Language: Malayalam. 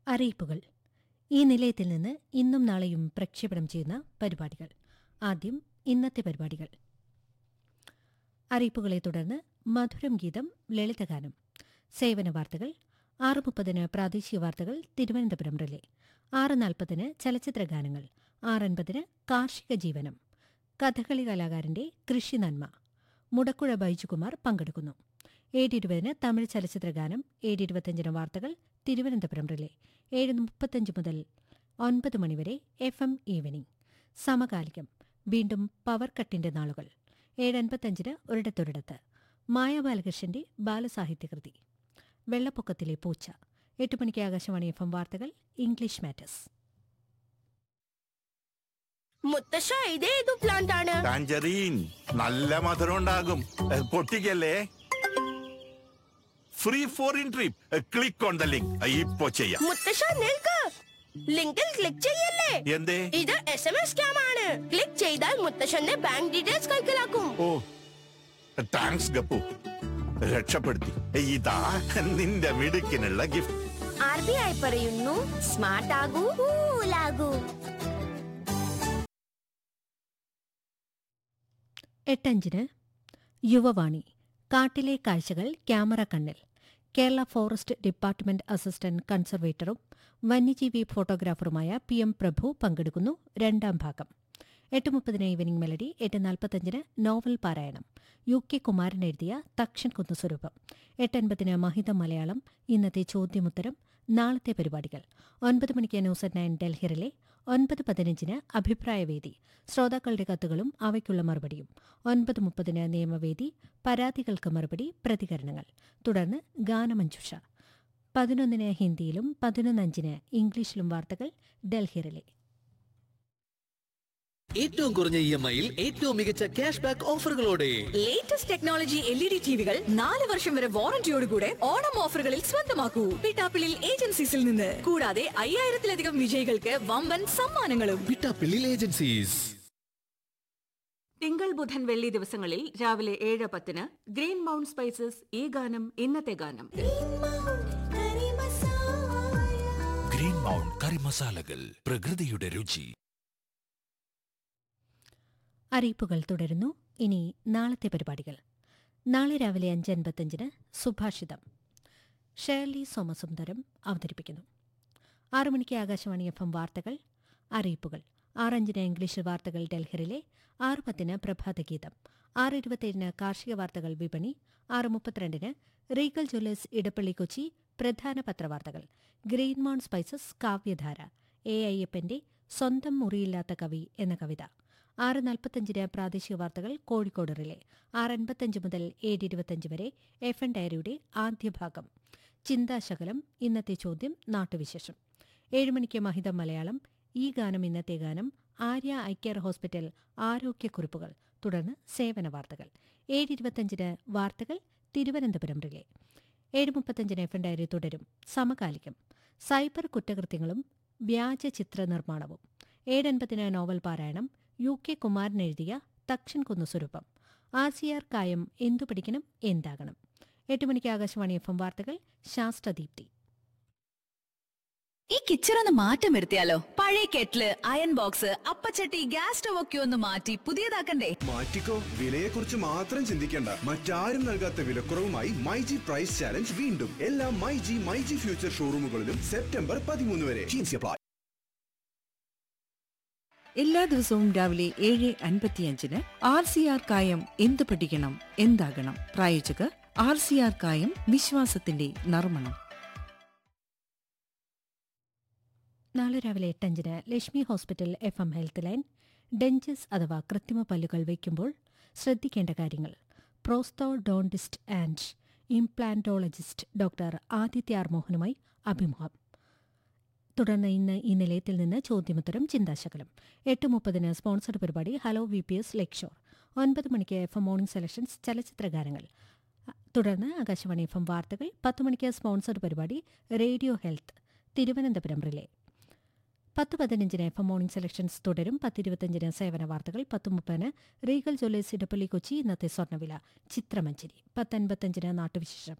അറിയിപ്പുകൾ ഈ നിലയത്തിൽ നിന്ന് ഇന്നും നാളെയും പ്രക്ഷേപണം ചെയ്യുന്ന പരിപാടികൾ ആദ്യം ഇന്നത്തെ പരിപാടികൾ അറിയിപ്പുകളെ തുടർന്ന് മധുരം ഗീതം ലളിതഗാനം സേവന വാർത്തകൾ ആറ് മുപ്പതിന് പ്രാദേശിക വാർത്തകൾ തിരുവനന്തപുരം റിലേ ആറ് നാൽപ്പതിന് ചലച്ചിത്ര ഗാനങ്ങൾ ആറൻപതിന് കാർഷിക ജീവനം കഥകളി കലാകാരന്റെ കൃഷി നന്മ മുടക്കുഴ ബൈജുകുമാർ പങ്കെടുക്കുന്നു ഏഴ് ഇരുപതിന് തമിഴ് ചലച്ചിത്ര ഗാനം ഏഴ് ഇരുപത്തിയഞ്ചിന് വാർത്തകൾ തിരുവനന്തപുരം റിലേ ഏഴ് മുപ്പത്തഞ്ച് മുതൽ ഒൻപത് മണിവരെ എഫ് എം ഈവനിംഗ് സമകാലികം വീണ്ടും പവർ കട്ടിന്റെ നാളുകൾ ഏഴ് അൻപത്തഞ്ചിന് ഒരിടത്തൊരിടത്ത് മായ ബാലകൃഷ്ണന്റെ ബാലസാഹിത്യകൃതി വെള്ളപ്പൊക്കത്തിലെ പൂച്ച എട്ട് മണിക്ക് ആകാശവാണി എഫ് എം വാർത്തകൾ ഇംഗ്ലീഷ് മാറ്റേഴ്സ് മുത്തശ്ശ ഇതേതു പ്ലാന്റ് ആണ് ടാഞ്ചറീൻ നല്ല മധുരം ഉണ്ടാകും എ, പൊട്ടിക്കല്ലേ free foreign trip click on the link ഇപ്പോ ചെയ്യാം മുത്തശ്ശ നിൽക്ക് ലിങ്കിൽ ക്ലിക്ക് ചെയ്യല്ലേ എന്തേ ഇത് എസ് എം എസ് സ്കാം ആണ് ക്ലിക്ക് ചെയ്താൽ മുത്തശ്ശന്റെ ബാങ്ക് ഡീറ്റെയിൽസ് കൈക്കലാക്കും ഓ താങ്ക്സ് ഗപ്പു രക്ഷപ്പെടുത്തി ഇതാ നിന്റെ മിടുക്കിനുള്ള ഗിഫ്റ്റ് ആർ ബി ഐ പറയുന്നു സ്മാർട്ട് ആകൂ കൂലാകൂ എട്ടഞ്ചിന് യുവവാണി കാട്ടിലെ കാഴ്ചകൾ ക്യാമറ കണ്ണിൽ കേരള ഫോറസ്റ്റ് ഡിപ്പാർട്ട്മെന്റ് അസിസ്റ്റന്റ് കൺസർവേറ്ററും വന്യജീവി ഫോട്ടോഗ്രാഫറുമായ പി എം പ്രഭു പങ്കെടുക്കുന്നു രണ്ടാം ഭാഗം എട്ട് മുപ്പതിന് ഈവനിംഗ് മെലഡി എട്ട് നാൽപ്പത്തഞ്ചിന് നോവൽ പാരായണം യു കെ കുമാരൻ എഴുതിയ തക്ഷൻ കുന്നുസ്വരൂപം എട്ടൻപതിന് മഹിത മലയാളം ഇന്നത്തെ ചോദ്യമുത്തരം നാളത്തെ പരിപാടികൾ ഒൻപത് മണിക്ക് ന്യൂസ് അറ്റ് നയൻ ഡൽഹിറിലെ ഒൻപത് പതിനഞ്ചിന് അഭിപ്രായവേദി ശ്രോതാക്കളുടെ കത്തുകളും അവയ്ക്കുള്ള മറുപടിയും ഒൻപത് മുപ്പതിന് നിയമവേദി പരാതികൾക്ക് മറുപടി പ്രതികരണങ്ങൾ തുടർന്ന് ഗാനമഞ്ജുഷ പതിനൊന്നിന് ഹിന്ദിയിലും പതിനൊന്നഞ്ചിന് ഇംഗ്ലീഷിലും വാർത്തകൾ ഡൽഹിറിലെ ഏറ്റവും കുറഞ്ഞ ഇ എം ഐയിൽ ഏറ്റവും മികച്ച ക്യാഷ് ബാക്ക് ഓഫറുകളോടെ latest technology L E D ടിവികൾ നാല് വർഷം വരെ വാറന്റിയോടുകൂടെ ഓണം ഓഫറുകളിൽ സ്വന്തമാക്കൂ പിട്ടാപ്പിളിൽ ഏജൻസീസിൽ നിന്ന് കൂടാതെ അയ്യായിരത്തിലധികം വിജയികൾക്ക് വമ്പൻ സമ്മാനങ്ങളും പിട്ടാപ്പിള്ളിൽ ഏജൻസീസ് തിങ്കൾ ബുധൻ വെള്ളി ദിവസങ്ങളിൽ രാവിലെ ഏഴ് പത്തിന് ഗ്രീൻ മൗണ്ട് സ്പൈസസ് ഈ ഗാനം ഇന്നത്തെ ഗാനം ഗ്രീൻ മൗണ്ട് കറി മസാലകൾ പ്രകൃതിയുടെ രുചി അറിയിപ്പുകൾ തുടരുന്നു ഇനി നാളത്തെ പരിപാടികൾ നാളെ രാവിലെ അഞ്ച് അൻപത്തഞ്ചിന് സുഭാഷിതം ഷേർലി സോമസുന്ദരം അവതരിപ്പിക്കുന്നു ആറു മണിക്ക് ആകാശവാണി എഫ് എം വാർത്തകൾ അറിയിപ്പുകൾ ആറഞ്ചിന് ഇംഗ്ലീഷ് വാർത്തകൾ ഡൽഹിറിലെ ആറ് പത്തിന് പ്രഭാതഗീതം ആറ് ഇരുപത്തിയേഴിന് കാർഷിക വാർത്തകൾ വിപണി ആറ് മുപ്പത്തിരണ്ടിന് റീഗൽ ജ്വല്ലേഴ്സ് ഇടപ്പള്ളി കൊച്ചി പ്രധാന പത്രവാർത്തകൾ ഗ്രീൻമോൺ സ്പൈസസ് കാവ്യധാര എ അയ്യപ്പന്റെ സ്വന്തം മുറിയില്ലാത്ത കവി എന്ന കവിത ആറ് നാൽപ്പത്തഞ്ചിന് പ്രാദേശിക വാർത്തകൾ കോഴിക്കോട് റിലേ ആറ് അൻപത്തഞ്ച് മുതൽ ഏഴ് ഇരുപത്തഞ്ച് വരെ എഫ് എൻ ഡയറിയുടെ ആദ്യ ഭാഗം ചിന്താശകലം ഇന്നത്തെ ചോദ്യം നാട്ടുവിശേഷം ഏഴ് മണിക്ക് മഹിതം മലയാളം ഈ ഗാനം ഇന്നത്തെ ഗാനം ആര്യ ഐക്യർ ഹോസ്പിറ്റൽ ആരോഗ്യക്കുറിപ്പുകൾ തുടർന്ന് സേവന വാർത്തകൾ ഏഴ് ഇരുപത്തഞ്ചിന് വാർത്തകൾ തിരുവനന്തപുരം റിലേ ഏഴ് മുപ്പത്തഞ്ചിന് എഫ് എൻ ഡയറി തുടരും സമകാലികം സൈബർ കുറ്റകൃത്യങ്ങളും വ്യാജ ചിത്ര നിർമ്മാണവും ഏഴൻപതിന് നോവൽ പാരായണം യു കെ കുമാരൻ എഴുതിയ Thakshan Kunnuswaroopam R C R കായം എന്തു പഠിക്കണം എന്താകണം എട്ട് മണിക്ക് ആകാശവാണി എഫ് എം വാർത്തകൾ ശാസ്ത്രദീപ്തി ഈ കിച്ചൺ ഒന്ന് മാറ്റം വരുത്തിയാലോ പഴയ കെറ്റില് അയൺ ബോക്സ് അപ്പച്ചട്ടി ഗ്യാസ് സ്റ്റവ് ഒക്കെ ഒന്ന് മാറ്റി പുതിയതാക്കണ്ടേ മാറ്റിക്കോ വിലയെക്കുറിച്ച് മാത്രം ചിന്തിക്കേണ്ട മറ്റാരും നൽകാത്ത വിലക്കുറവുമായി മൈജി പ്രൈസ് ചാലഞ്ച് വീണ്ടും എല്ലാ മൈജി മൈജി ഫ്യൂച്ചർ ഷോറൂമുകളിലും സെപ്റ്റംബർ പതിമൂന്ന് വരെ അപ്ലൈ എല്ലാ ദിവസവും രാവിലെ ഏഴ് അൻപത്തിയഞ്ചിന് ആർ സി ആർ കായം എന്ത് പഠിക്കണം എന്താകണം പ്രായോജകർ ആർ സി ആർ കായം വിശ്വാസത്തിന്റെ നർമ്മണം നാളെ രാവിലെ എട്ടഞ്ചിന് Lakshmi hospital F M health line dentures അഥവാ കൃത്രിമ പല്ലുകൾ വയ്ക്കുമ്പോൾ ശ്രദ്ധിക്കേണ്ട കാര്യങ്ങൾ prosthodontist and implantologist doctor Aditya R മോഹനുമായി അഭിമുഖം തുടർന്ന് ഇന്ന് ഈ നിലയത്തിൽ നിന്ന് ചോദ്യമുത്തരം ചിന്താശകലം എട്ട് മുപ്പതിന് സ്പോൺസർഡ് പരിപാടി hello V P S Lakeshore ഒൻപത് മണിക്ക് എഫ് എം മോർണിംഗ് സെലക്ഷൻസ് ചലച്ചിത്ര ഗാനങ്ങൾ തുടർന്ന് ആകാശവാണി എഫ് എം വാർത്തകൾ പത്ത് മണിക്ക് സ്പോൺസർഡ് പരിപാടി റേഡിയോ ഹെൽത്ത് തിരുവനന്തപുരം റിലേ പത്ത് പതിനഞ്ചിന് എഫ് എം മോർണിംഗ് സെലക്ഷൻസ് തുടരും പത്തിരുപത്തഞ്ചിന് സേവന വാർത്തകൾ പത്ത് മുപ്പതിന് റീഗൽ ജ്വല്ലേഴ്സ് ഇടപ്പള്ളി കൊച്ചി ഇന്നത്തെ സ്വർണ്ണവില ചിത്രമഞ്ചേരി പത്തൻപത്തഞ്ചിന് നാട്ടുവിശേഷം